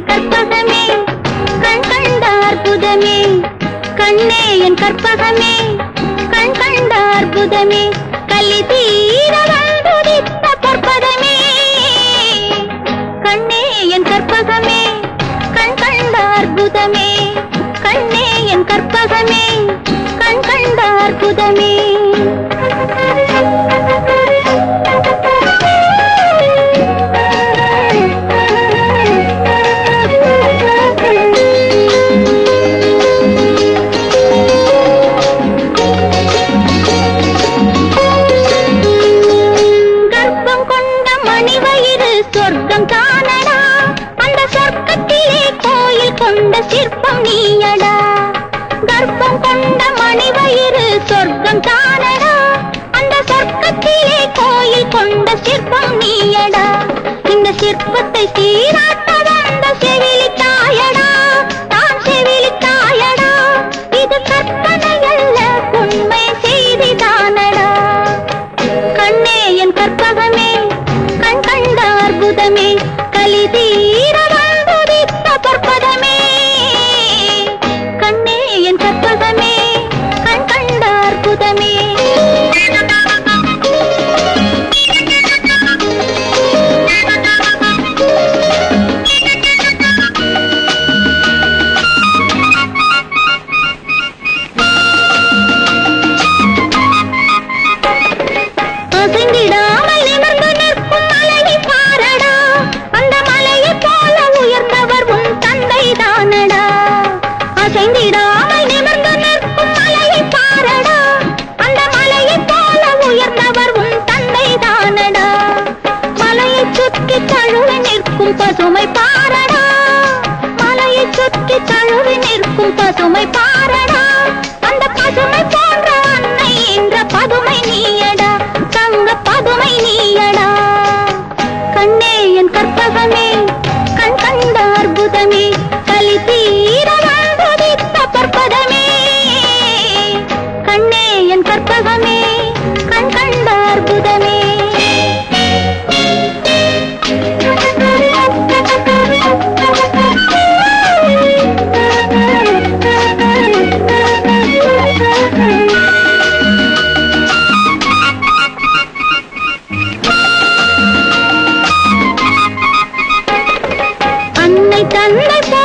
என் கற்பகமே கண் கண்ட அற்புதமே கண்ணே என் கற்பகமே கண் கண்ட அற்புதமே கலி தீர வந்துதித்த பற்பதமே கண்ணே என் கற்பகமே கண் கண்ட அற்புதமே கண்ணே என் கற்பகமே கண் கண்ட அற்புதமே கர்ப்பம் கொண்ட மணிவயிறு சொர்க்கம் தானடா அந்த சொர்க்கத்திலே கோயில் கொண்ட சிற்பம் நீயடா கர்ப்பம் கொண்ட மணிவயிறு சொர்க்கம் தானடா அந்த சொர்க்கத்திலே கோயில் கொண்ட சிற்பம் நீயடா இந்த சிற்பத்தை சீராட்ட வந்த செவிலி தாயடா தான் செவிலி தாயடா இது கற்பனை அல்ல உண்மை செய்திதானடா கண்ணே என் கற்பகமே கண் கண்ட அற்புதமே கலி தீர வந்துதித்த பற்பதமே கண்ணே என் கற்பகமே கண் கண்ட அற்புதமே அசைந்திடாமல் நிமிர்ந்து நிற்கும் மலையை பாரடா அந்த மலையைப் போல உயர்ந்தவர் உன் தந்தை தானடா அசைந்திடாமல் நிமிர்ந்து நிற்கும் மலையை பாரடா அந்த மலையைப் போல உயர்ந்தவர் உன் தந்தை தானடா மலையைச் சுற்றி தழுவி நிற்கும் பசுமை பாரடா மலையைச் சுற்றி தழுவி நிற்கும் பசுமை பாரடா அந்த பசுமை போன்ற அன்னை என்ற பதுமை நீயடா தங்க பதுமை நீயடா கண்ணே என் கற்பகமே கண் கண்ட அற்புதமே கலி தீர வந்துதித்த பற்பதமே கண்ணே என் கற்பகமே கண் கண்ட அற்புதமே அன்னை தந்தை போ